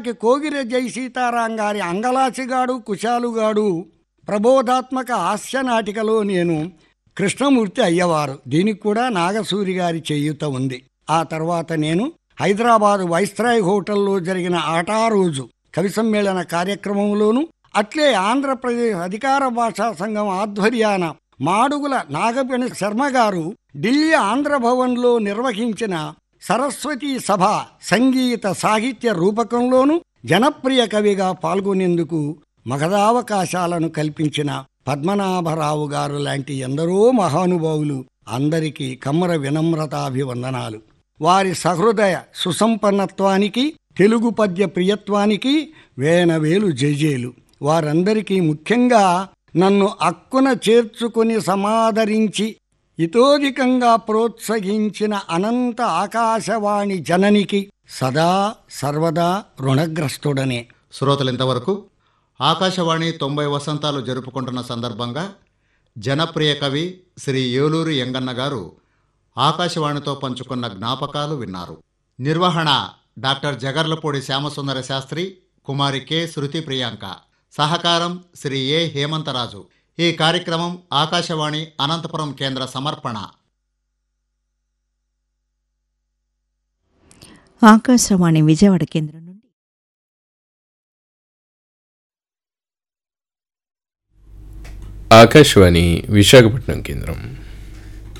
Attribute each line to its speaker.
Speaker 1: ఉదాహరణకి కోగిర జై సీతారాం గారి అంగలాచిగాడు కుశాలుగాడు ప్రబోధాత్మక హాస్య నాటికలో నేను కృష్ణమూర్తి అయ్యవారు దీనికి కూడా నాగసూరి గారి చేయూత ఉంది ఆ తర్వాత నేను హైదరాబాదు వైస్రాయ్ హోటల్లో జరిగిన ఆటా రోజు కవి సమ్మేళన కార్యక్రమంలోను అట్లే ఆంధ్రప్రదేశ్ అధికార భాషా సంఘం ఆధ్వర్యాన మాడుగుల నాగపణి శర్మ గారు ఢిల్లీ ఆంధ్ర భవన్లో నిర్వహించిన సరస్వతి సభ సంగీత సాహిత్య రూపకంలోను జనప్రియ కవిగా పాల్గొనేందుకు మగధావకాశాలను కల్పించిన పద్మనాభరావు గారు లాంటి ఎందరో మహానుభావులు అందరికీ కమ్మర వినమ్రతాభివందనాలు వారి సహృదయ సుసంపన్నత్వానికి తెలుగు పద్య ప్రియత్వానికి వేనవేలు జేజేలు వారందరికీ ముఖ్యంగా నన్ను అక్కున చేర్చుకుని సమాదరించి ఇతోధికంగా ప్రోత్సహించిన అనంత ఆకాశవాణి జననికి సదా సర్వదా రుణగ్రస్తుడనే
Speaker 2: శ్రోతలు ఇంతవరకు ఆకాశవాణి తొంభై వసంతాలు జరుపుకుంటున్న సందర్భంగా జనప్రియ కవి శ్రీ ఏలూరు ఎంగన్న గారు ఆకాశవాణితో పంచుకున్న జ్ఞాపకాలు విన్నారు నిర్వహణ డాక్టర్ జగర్లపూడి శ్యామసుందర శాస్త్రి కుమారి కె శృతి ప్రియాంక సహకారం శ్రీ ఏ హేమంతరాజు ఈ కార్యక్రమం ఆకాశవాణి అనంతపురం కేంద్ర సమర్పణ
Speaker 3: ఆకాశవాణి విజయవాడ కేంద్రం నుండి
Speaker 4: ఆకాశవాణి విశాఖపట్నం కేంద్రం